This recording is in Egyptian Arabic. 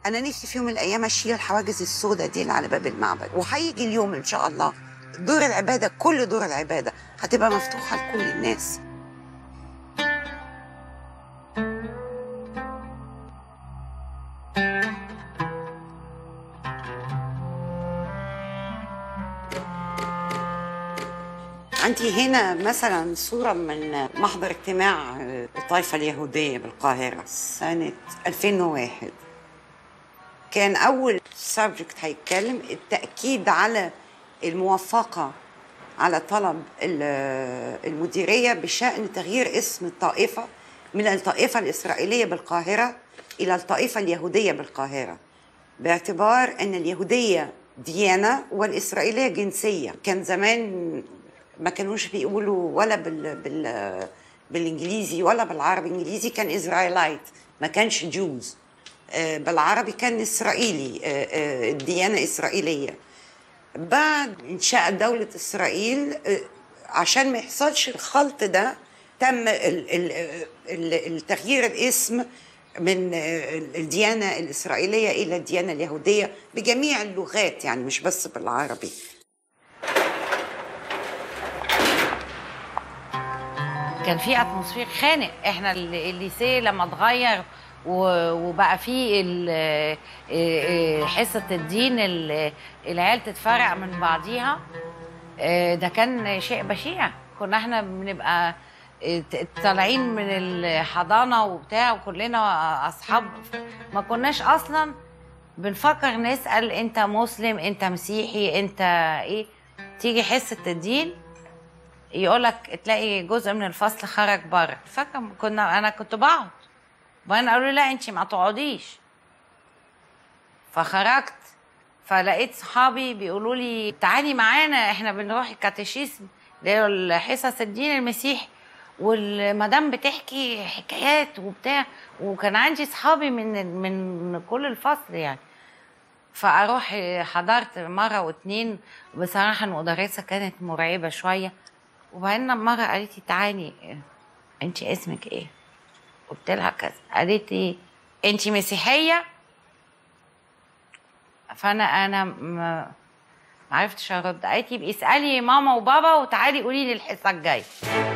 انا نفسي في يوم من الايام اشيل الحواجز السوداء دي اللي على باب المعبد وهيجي اليوم ان شاء الله دور العباده كل دور العباده هتبقى مفتوحه لكل الناس عندي هنا مثلا صورة من محضر اجتماع الطائفة اليهودية بالقاهرة سنة 2001 كان أول سبجكت هيتكلم التأكيد على الموافقة على طلب ال- المديرية بشأن تغيير اسم الطائفة من الطائفة الإسرائيلية بالقاهرة إلى الطائفة اليهودية بالقاهرة باعتبار أن اليهودية ديانة والإسرائيلية جنسية كان زمان ما كانوش بيقولوا ولا بال... بال... بالإنجليزي ولا بالعربي الإنجليزي كان إسرائيلايت ما كانش جوز آه، بالعربي كان إسرائيلي آه، آه، الديانة إسرائيلية بعد إنشاء دولة إسرائيل آه، عشان ما يحصلش الخلط ده تم ال- ال- ال- التغيير الاسم من آه، الديانة الإسرائيلية إلى الديانة اليهودية بجميع اللغات يعني مش بس بالعربي كان في اتموسفير خانق احنا ال- الليسيه لما اتغير و- وبقى في ال- آه، آه، حصه الدين ال- العيال تتفرق من بعضيها آه، ده كان شيء بشيع كنا احنا بنبقى آه، ت- طالعين من الحضانه وبتاع وكلنا اصحاب ما كناش اصلا بنفكر نسال انت مسلم انت مسيحي انت ايه تيجي حصه الدين يقولك تلاقي جزء من الفصل خرج بره فاكر كنا انا كنت بقعد وبعدين قالوا لي لا انت ما تقعديش فخرجت فلقيت صحابي بيقولوا لي تعالي معانا احنا بنروح الكاتيشيزم اللي هو حصص الدين المسيحي والمدام بتحكي حكايات وبتاع وكان عندي صحابي من من كل الفصل يعني فاروح حضرت مره واتنين بصراحه المدرسه كانت مرعبه شويه وبعدين مره قالت لي تعالي انت اسمك ايه قلت لها كذا قالت لي انت مسيحيه فانا انا ما ما عرفتش ارد قالت لي اسالي ماما وبابا وتعالي قولي لي الحصه الجايه